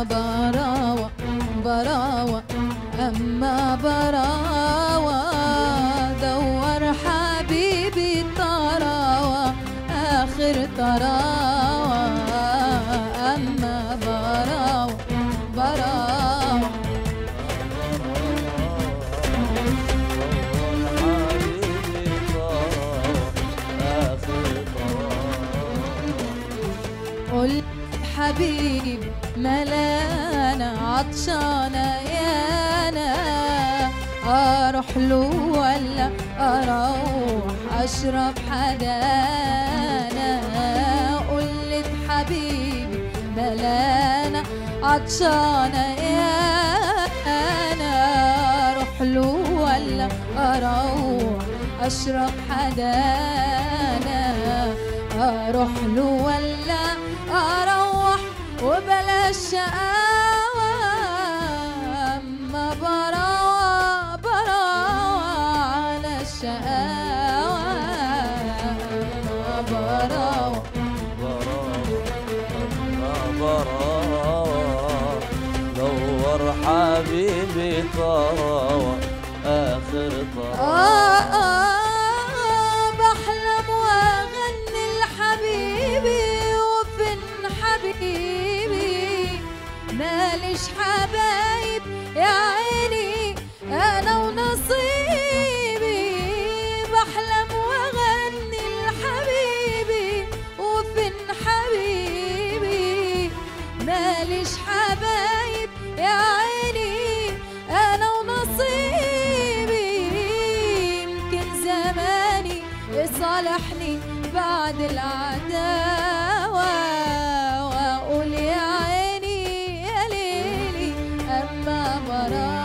براوة براوة أما براوة دور حبيبي طراوة آخر طراوة أما براوة براوة حبيبي طار آخر قل حبيب ملانا عطشانة يانا أروح له ولا أروح أشرب حدانا قلت حبيبي ملانا عطشانة يانا أروح له ولا أروح أشرب حدانا أروح له ولا أروح وبلاش شقاوة أما براوة براوة على الشقاوة أما براوة براوة دور حبيبي طراوة آخر آه طراوة آه بحلم وأغني لحبيبي وفين حبيبي ماليش حبايب يا عيني أنا ونصيبي بحلم وأغني لحبيبي وفين حبيبي ماليش حبايب يا عيني أنا ونصيبي يمكن زماني يصالحني بعد العداوة وأقول يا عيني يا ليلي أما براوة